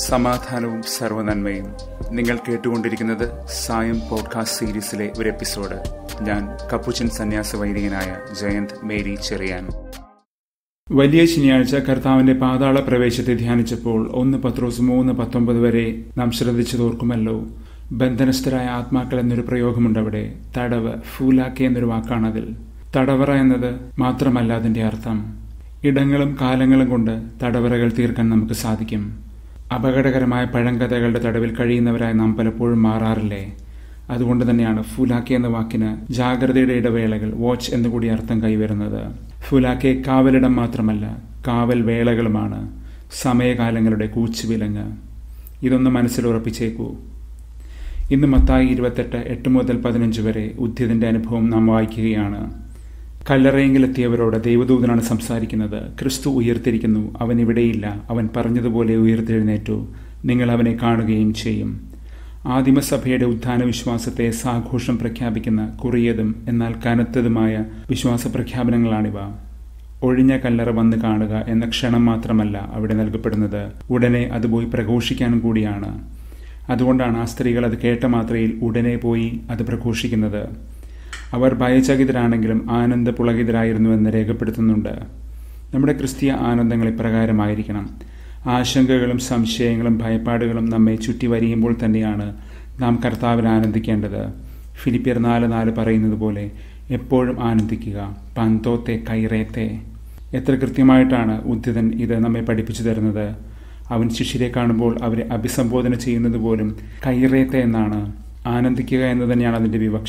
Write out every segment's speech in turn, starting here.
സമാധാനവും സർവനന്മയും നിങ്ങൾ കേട്ടുകൊണ്ടിരിക്കുന്നത് സായം പോഡ്കാസ്റ്റ് സീരീസിലെ ഒരു എപ്പിസോഡ് ഞാൻ കപ്പുച്ചൻ സന്യാസ വൈദികനായ ജയന്ത് മേരി ചെറിയാൻ വലിയ ശനിയാഴ്ച കർത്താവിന്റെ പാതാള പ്രവേശത്തെ ധ്യാനിച്ചപ്പോൾ ഒന്ന് പത്രോസ് മൂന്ന് പത്തൊമ്പത് വരെ നാം ശ്രദ്ധിച്ചു തോർക്കുമല്ലോ ബന്ധനസ്ഥരായ ആത്മാക്കൾ എന്നൊരു പ്രയോഗമുണ്ട് അവിടെ തടവ് ഫൂലാക്കി എന്നൊരു വാക്കാണതിൽ തടവറ എന്നത് മാത്രമല്ല അതിന്റെ അർത്ഥം ഇടങ്ങളും കാലങ്ങളും കൊണ്ട് തടവറകൾ തീർക്കാൻ നമുക്ക് സാധിക്കും അപകടകരമായ പഴങ്കഥകളുടെ തടവിൽ കഴിയുന്നവരായി നാം പലപ്പോഴും മാറാറില്ലേ അതുകൊണ്ട് തന്നെയാണ് ഫുലാക്കി എന്ന വാക്കിന് ജാഗ്രതയുടെ ഇടവേളകൾ വാച്ച് എന്നുകൂടി അർത്ഥം കൈവരുന്നത് ഫുലാക്കെ കാവലിടം മാത്രമല്ല കാവൽ വേളകളുമാണ് സമയകാലങ്ങളുടെ കൂച്ചുവിലങ്ങ് ഇതൊന്ന് മനസ്സിൽ ഉറപ്പിച്ചേക്കൂ ഇന്ന് മത്തായി ഇരുപത്തെട്ട് എട്ട് മുതൽ പതിനഞ്ച് വരെ ഉദ്യതിന്റെ അനുഭവം നാം വായിക്കുകയാണ് കല്ലറയെങ്കിലെത്തിയവരോട് ദൈവദൂതനാണ് സംസാരിക്കുന്നത് ക്രിസ്തു ഉയർത്തിരിക്കുന്നു അവൻ ഇവിടെയില്ല അവൻ പറഞ്ഞതുപോലെ ഉയർത്തെഴുന്നേറ്റു നിങ്ങൾ അവനെ കാണുകയും ചെയ്യും ആദിമസഭയുടെ ഉത്ഥാന വിശ്വാസത്തെ സാഘോഷം പ്രഖ്യാപിക്കുന്ന കുറിയതും എന്നാൽ കനത്തതുമായ വിശ്വാസ പ്രഖ്യാപനങ്ങളാണിവ ഒഴിഞ്ഞ കല്ലറ വന്ന് കാണുക എന്ന ക്ഷണം മാത്രമല്ല അവിടെ നൽകപ്പെടുന്നത് ഉടനെ അത് പോയി പ്രഘോഷിക്കാനും കൂടിയാണ് അതുകൊണ്ടാണ് ആ സ്ത്രീകൾ അത് കേട്ട മാത്രയിൽ ഉടനെ പോയി അത് പ്രഘോഷിക്കുന്നത് അവർ ഭയചകിതരാണെങ്കിലും ആനന്ദ പുളകിതരായിരുന്നുവെന്ന് രേഖപ്പെടുത്തുന്നുണ്ട് നമ്മുടെ ക്രിസ്തീയ ആനന്ദങ്ങൾ ഇപ്രകാരമായിരിക്കണം ആശങ്കകളും സംശയങ്ങളും ഭയപ്പാടുകളും നമ്മെ ചുറ്റി വരിയുമ്പോൾ തന്നെയാണ് നാം കർത്താവിൽ ആനന്ദിക്കേണ്ടത് ഫിലിപ്പിയർ നാല് നാല് പറയുന്നത് പോലെ എപ്പോഴും ആനന്ദിക്കുക പന്തോത്തെ കൈറേത്തെ എത്ര കൃത്യമായിട്ടാണ് ഉദ്ധിതൻ ഇത് നമ്മെ പഠിപ്പിച്ചു തരുന്നത് അവൻ ശിഷ്യരെ കാണുമ്പോൾ അവരെ അഭിസംബോധന ചെയ്യുന്നത് പോലും കൈറേത്തെ എന്നാണ് ആനന്ദിക്കുക എന്ന് തന്നെയാണ് അതിൻ്റെ വിവക്ഷ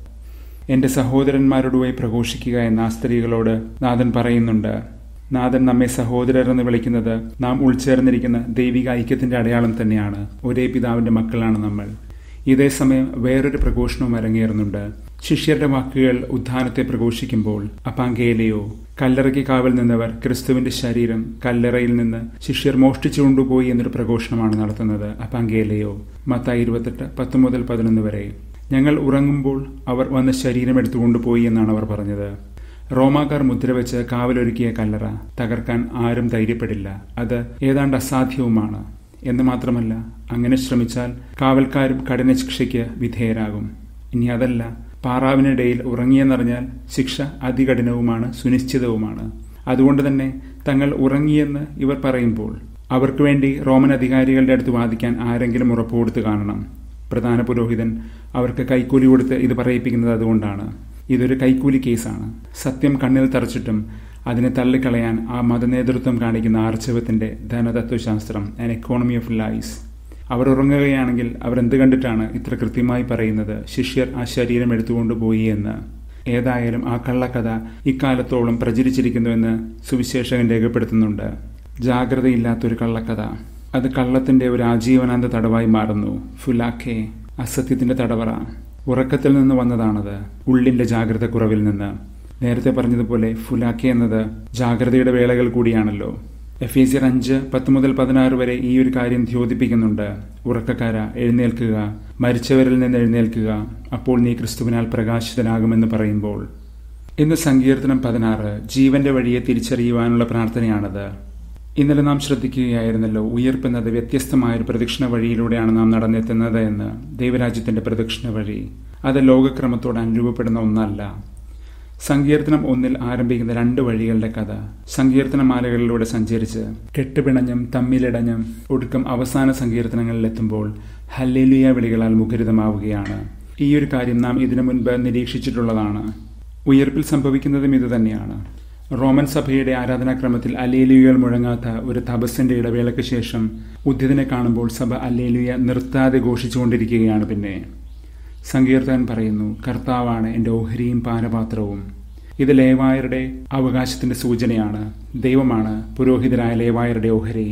എന്റെ സഹോദരന്മാരോടുപോയി പ്രഘോഷിക്കുക എന്ന ആ സ്ത്രീകളോട് നാഥൻ പറയുന്നുണ്ട് നാഥൻ നമ്മെ സഹോദരരെന്ന് വിളിക്കുന്നത് നാം ഉൾച്ചേർന്നിരിക്കുന്ന ദൈവിക ഐക്യത്തിന്റെ അടയാളം തന്നെയാണ് ഒരേ പിതാവിന്റെ മക്കളാണ് നമ്മൾ ഇതേ സമയം വേറൊരു പ്രഘോഷണവും അരങ്ങേറുന്നുണ്ട് ശിഷ്യരുടെ വാക്കുകൾ ഉദ്ധാനത്തെ പ്രഘോഷിക്കുമ്പോൾ അപ്പാങ്കേലയോ കല്ലറയ്ക്ക് കാവൽ നിന്നവർ ക്രിസ്തുവിന്റെ ശരീരം കല്ലറയിൽ നിന്ന് ശിഷ്യർ മോഷ്ടിച്ചു കൊണ്ടുപോയി എന്നൊരു പ്രഘോഷണമാണ് നടത്തുന്നത് അപ്പാങ്കേലയോ മത്തായി ഇരുപത്തെട്ട് പത്ത് മുതൽ പതിനൊന്ന് വരെ ഞങ്ങൾ ഉറങ്ങുമ്പോൾ അവർ വന്ന് ശരീരം എടുത്തുകൊണ്ടുപോയി എന്നാണ് അവർ പറഞ്ഞത് റോമാക്കാർ മുദ്രവെച്ച് കാവലൊരുക്കിയ കല്ലറ തകർക്കാൻ ആരും ധൈര്യപ്പെടില്ല അത് ഏതാണ്ട് അസാധ്യവുമാണ് എന്ന് മാത്രമല്ല അങ്ങനെ ശ്രമിച്ചാൽ കാവൽക്കാരും കഠിന ശിക്ഷയ്ക്ക് വിധേയരാകും ഇനി അതല്ല പാറാവിനിടയിൽ ഉറങ്ങിയെന്നറിഞ്ഞാൽ ശിക്ഷ അതികഠിനവുമാണ് സുനിശ്ചിതവുമാണ് അതുകൊണ്ട് തന്നെ തങ്ങൾ ഉറങ്ങിയെന്ന് ഇവർ പറയുമ്പോൾ അവർക്ക് വേണ്ടി റോമൻ അധികാരികളുടെ അടുത്ത് വാദിക്കാൻ ആരെങ്കിലും ഉറപ്പ് കൊടുത്ത് കാണണം പ്രധാന പുരോഹിതൻ അവർക്ക് കൈക്കൂലി കൊടുത്ത് ഇത് പറയിപ്പിക്കുന്നത് അതുകൊണ്ടാണ് ഇതൊരു കൈക്കൂലി കേസാണ് സത്യം കണ്ണിൽ തറച്ചിട്ടും അതിനെ തള്ളിക്കളയാൻ ആ മതനേതൃത്വം കാണിക്കുന്ന ആർച്ചവത്തിന്റെ ധനതത്വശാസ്ത്രം ആൻ എക്കോണമി ഓഫ് ലൈസ് അവർ ഉറങ്ങുകയാണെങ്കിൽ അവർ എന്ത് കണ്ടിട്ടാണ് ഇത്ര കൃത്യമായി പറയുന്നത് ശിഷ്യർ ആ ശരീരം എടുത്തുകൊണ്ടുപോയി എന്ന് ഏതായാലും ആ കള്ളക്കഥ ഇക്കാലത്തോളം പ്രചരിച്ചിരിക്കുന്നുവെന്ന് സുവിശേഷകൻ രേഖപ്പെടുത്തുന്നുണ്ട് ജാഗ്രതയില്ലാത്തൊരു കള്ളക്കഥ അത് കള്ളത്തിന്റെ ഒരു ആജീവനാന്ത തടവായി മാറുന്നു ഫുലാഖെ അസത്യത്തിന്റെ തടവറ ഉറക്കത്തിൽ നിന്ന് വന്നതാണത് ഉള്ളിന്റെ ജാഗ്രത കുറവിൽ നിന്ന് നേരത്തെ പറഞ്ഞതുപോലെ ഫുലാഖെ എന്നത് ജാഗ്രതയുടെ വേളകൾ കൂടിയാണല്ലോ എഫ് എസിയർ അഞ്ച് പത്ത് മുതൽ പതിനാറ് വരെ ഈ ഒരു കാര്യം ദ്യോതിപ്പിക്കുന്നുണ്ട് ഉറക്കക്കാര എഴുന്നേൽക്കുക മരിച്ചവരിൽ നിന്ന് എഴുന്നേൽക്കുക അപ്പോൾ നീ ക്രിസ്തുവിനാൽ പ്രകാശിതനാകുമെന്ന് പറയുമ്പോൾ ഇന്ന് സങ്കീർത്തനം പതിനാറ് ജീവന്റെ വഴിയെ തിരിച്ചറിയുവാനുള്ള പ്രാർത്ഥനയാണത് ഇന്നലെ നാം ശ്രദ്ധിക്കുകയായിരുന്നല്ലോ ഉയർപ്പെന്നത് വ്യത്യസ്തമായ ഒരു പ്രദക്ഷിണ വഴിയിലൂടെയാണ് നാം നടന്നെത്തുന്നത് എന്ന് ദൈവരാജ്യത്തിന്റെ പ്രദക്ഷിണ വഴി അത് ലോകക്രമത്തോട് അനുരൂപപ്പെടുന്ന ഒന്നല്ല സങ്കീർത്തനം ഒന്നിൽ ആരംഭിക്കുന്ന രണ്ട് വഴികളുടെ കഥ സങ്കീർത്തനമാലകളിലൂടെ സഞ്ചരിച്ച് കെട്ടുപിണഞ്ഞും തമ്മിലിടഞ്ഞും ഒടുക്കം അവസാന സങ്കീർത്തനങ്ങളിലെത്തുമ്പോൾ ഹല്ലേലുയ വിളികളാൽ മുഖരിതമാവുകയാണ് ഈ ഒരു കാര്യം നാം ഇതിനു മുൻപ് നിരീക്ഷിച്ചിട്ടുള്ളതാണ് ഉയർപ്പിൽ സംഭവിക്കുന്നതും ഇതുതന്നെയാണ് റോമൻ സഭയുടെ ആരാധനാക്രമത്തിൽ അലേലുയകൾ മുഴങ്ങാത്ത ഒരു തപസ്സിന്റെ ഇടവേളയ്ക്ക് ശേഷം ഉദ്യതിനെ കാണുമ്പോൾ സഭ അല്ലേലുയ നിർത്താതെ ഘോഷിച്ചുകൊണ്ടിരിക്കുകയാണ് പിന്നെ സങ്കീർത്തകൻ പറയുന്നു കർത്താവാണ് എൻ്റെ ഓഹരിയും പാനപാത്രവും ഇത് ലേവായരുടെ അവകാശത്തിന്റെ സൂചനയാണ് ദൈവമാണ് പുരോഹിതരായ ലേവായരുടെ ഓഹരി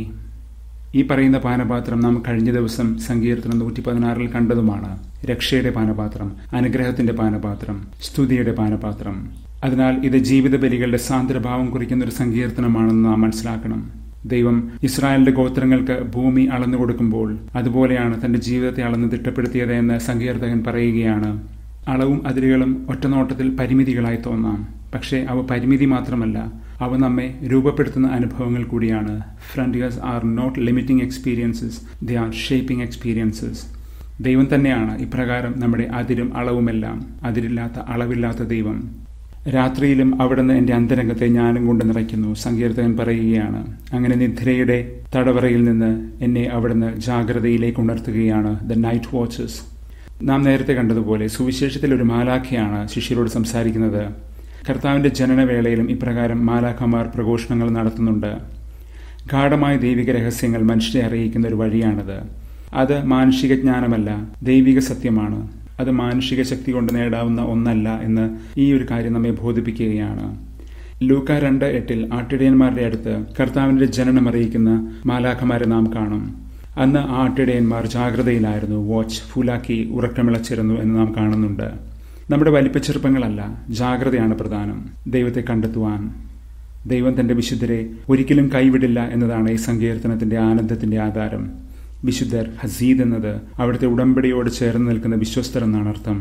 ഈ പറയുന്ന പാനപാത്രം നാം കഴിഞ്ഞ ദിവസം സങ്കീർത്തനം നൂറ്റി പതിനാറിൽ കണ്ടതുമാണ് രക്ഷയുടെ പാനപാത്രം അനുഗ്രഹത്തിന്റെ പാനപാത്രം സ്തുതിയുടെ പാനപാത്രം അതിനാൽ ഇത് ജീവിത ബലികളുടെ സാന്ദ്രഭാവം കുറിക്കുന്ന ഒരു സങ്കീർത്തനമാണെന്ന് നാം മനസ്സിലാക്കണം ദൈവം ഇസ്രായേലിന്റെ ഗോത്രങ്ങൾക്ക് ഭൂമി അളന്നു കൊടുക്കുമ്പോൾ അതുപോലെയാണ് തന്റെ ജീവിതത്തെ അളന്ന് തിട്ടപ്പെടുത്തിയത് എന്ന് സങ്കീർത്തകൻ പറയുകയാണ് അളവും അതിരുകളും ഒറ്റനോട്ടത്തിൽ പരിമിതികളായി തോന്നാം പക്ഷേ അവ പരിമിതി മാത്രമല്ല അവ നമ്മെ രൂപപ്പെടുത്തുന്ന അനുഭവങ്ങൾ കൂടിയാണ് frontiers are not limiting experiences they are shaping experiences ദൈവം തന്നെയാണ് ഇപ്രകാരം നമ്മുടെ അതിരും അളവുമെല്ലാം അതിരില്ലാത്ത അളവില്ലാത്ത ദൈവം രാത്രിയിലും അവിടുന്ന് എൻ്റെ അന്തരംഗത്തെ ഞാനും കൊണ്ട് നിറയ്ക്കുന്നു സങ്കീർത്തകൻ പറയുകയാണ് അങ്ങനെ നിദ്രയുടെ തടവറയിൽ നിന്ന് എന്നെ അവിടുന്ന് ജാഗ്രതയിലേക്ക് ഉണർത്തുകയാണ് ദ നൈറ്റ് വാച്ചസ് നാം നേരത്തെ കണ്ടതുപോലെ സുവിശേഷത്തിൽ ഒരു മാലാഖയാണ് ശിഷ്യരോട് സംസാരിക്കുന്നത് കർത്താവിൻ്റെ ജനനവേളയിലും ഇപ്രകാരം മാലാഖമാർ പ്രഘോഷണങ്ങൾ നടത്തുന്നുണ്ട് ഗാഠമായ ദൈവിക രഹസ്യങ്ങൾ മനുഷ്യരെ അറിയിക്കുന്ന ഒരു വഴിയാണത് അത് മാനുഷിക ജ്ഞാനമല്ല ദൈവിക സത്യമാണ് അത് മാനുഷിക ശക്തി കൊണ്ട് നേടാവുന്ന ഒന്നല്ല എന്ന് ഈ ഒരു കാര്യം നമ്മെ ബോധിപ്പിക്കുകയാണ് ലൂക്ക രണ്ട് എട്ടിൽ ആട്ടിടയന്മാരുടെ അടുത്ത് കർത്താവിന്റെ ജനനം അറിയിക്കുന്ന മാലാഖമാരെ നാം കാണും അന്ന് ആ ആട്ടിടയന്മാർ ജാഗ്രതയിലായിരുന്നു വാച്ച് ഫുലാക്കി ഉറക്കമിളച്ചിരുന്നു എന്ന് നാം കാണുന്നുണ്ട് നമ്മുടെ വലിപ്പച്ചെറുപ്പങ്ങളല്ല ജാഗ്രതയാണ് പ്രധാനം ദൈവത്തെ കണ്ടെത്തുവാൻ ദൈവം തന്റെ വിശുദ്ധരെ ഒരിക്കലും കൈവിടില്ല എന്നതാണ് ഈ സങ്കീർത്തനത്തിന്റെ ആനന്ദത്തിന്റെ ആധാരം വിശുദ്ധർ ഹസീദ് എന്നത് അവിടുത്തെ ഉടമ്പടിയോട് ചേർന്ന് നിൽക്കുന്ന വിശ്വസ്തർ എന്നാണ് അർത്ഥം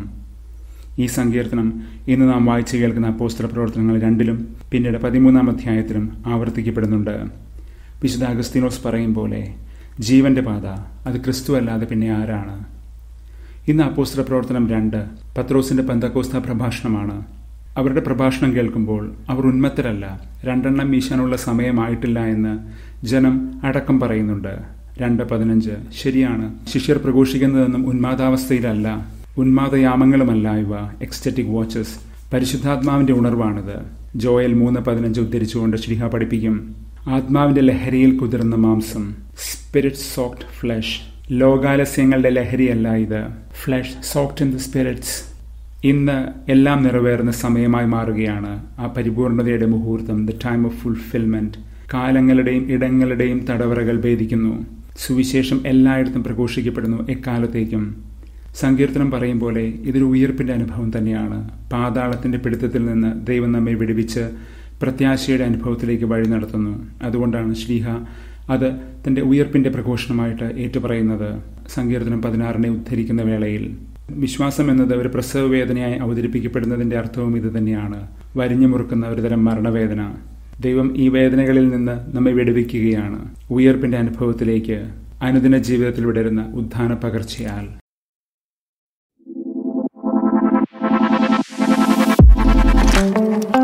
ഈ സങ്കീർത്തനം ഇന്ന് നാം വായിച്ചു കേൾക്കുന്ന അപ്പോസ്തല പ്രവർത്തനങ്ങൾ രണ്ടിലും പിന്നീട് പതിമൂന്നാം അധ്യായത്തിലും ആവർത്തിക്കപ്പെടുന്നുണ്ട് വിശുദ്ധ അഗസ്തീനോസ് പറയും പോലെ ജീവന്റെ പാത അത് ക്രിസ്തു അല്ലാതെ പിന്നെ ആരാണ് ഇന്ന് അപ്പോസ്തല പ്രവർത്തനം രണ്ട് പത്രോസിന്റെ പന്തക്കോസ്ത പ്രഭാഷണമാണ് അവരുടെ പ്രഭാഷണം കേൾക്കുമ്പോൾ അവർ ഉന്മത്തരല്ല രണ്ടെണ്ണം വീശാനുള്ള സമയമായിട്ടില്ല എന്ന് ജനം അടക്കം പറയുന്നുണ്ട് രണ്ട് പതിനഞ്ച് ശരിയാണ് ശിഷ്യർ പ്രഘോഷിക്കുന്നതെന്നും ഉന്മാദാവസ്ഥയിലല്ല ഉന്മാദയാമങ്ങളുമല്ല ഇവ എക്സ്റ്ററ്റിക് വാച്ചസ് പരിശുദ്ധാത്മാവിന്റെ ഉണർവാണിത് ജോയൽ മൂന്ന് പതിനഞ്ച് ഉദ്ധരിച്ചുകൊണ്ട് ശ്രീഹ പഠിപ്പിക്കും ആത്മാവിന്റെ ലഹരിയിൽ കുതിർന്ന മാംസം സ്പിരിറ്റ് സോക്ട് ഫ്ലഷ് ലോകാലസ്യങ്ങളുടെ ലഹരിയല്ല ഇത് flesh soaked in the spirits ഇന്ന് എല്ലാം നിറവേറുന്ന സമയമായി മാറുകയാണ് ആ പരിപൂർണതയുടെ മുഹൂർത്തം ദ ടൈം ഓഫ് ഫുൾഫിൽമെന്റ് കാലങ്ങളുടെയും ഇടങ്ങളുടെയും തടവറകൾ ഭേദിക്കുന്നു സുവിശേഷം എല്ലായിടത്തും പ്രഘോഷിക്കപ്പെടുന്നു എക്കാലത്തേക്കും സങ്കീർത്തനം പറയും പോലെ ഇതൊരു ഉയർപ്പിന്റെ അനുഭവം തന്നെയാണ് പാതാളത്തിന്റെ പിടുത്തത്തിൽ നിന്ന് ദൈവം നമ്മെ വിടുവിച്ച് പ്രത്യാശയുടെ അനുഭവത്തിലേക്ക് വഴി നടത്തുന്നു അതുകൊണ്ടാണ് ശ്രീഹ അത് തന്റെ ഉയർപ്പിന്റെ പ്രഘോഷണമായിട്ട് ഏറ്റുപറയുന്നത് സങ്കീർത്തനം പതിനാറിനെ ഉദ്ധരിക്കുന്ന വേളയിൽ വിശ്വാസം എന്നത് ഒരു പ്രസവ വേദനയായി അവതരിപ്പിക്കപ്പെടുന്നതിന്റെ അർത്ഥവും ഇത് തന്നെയാണ് വരിഞ്ഞു മുറുക്കുന്ന ഒരുതരം മരണവേദന ദൈവം ഈ വേദനകളിൽ നിന്ന് നമ്മെ വിടുവിക്കുകയാണ് ഉയർപ്പിന്റെ അനുഭവത്തിലേക്ക് അനുദിന ജീവിതത്തിൽ വിടരുന്ന ഉദ്ധാന പകർച്ചയാൽ thank you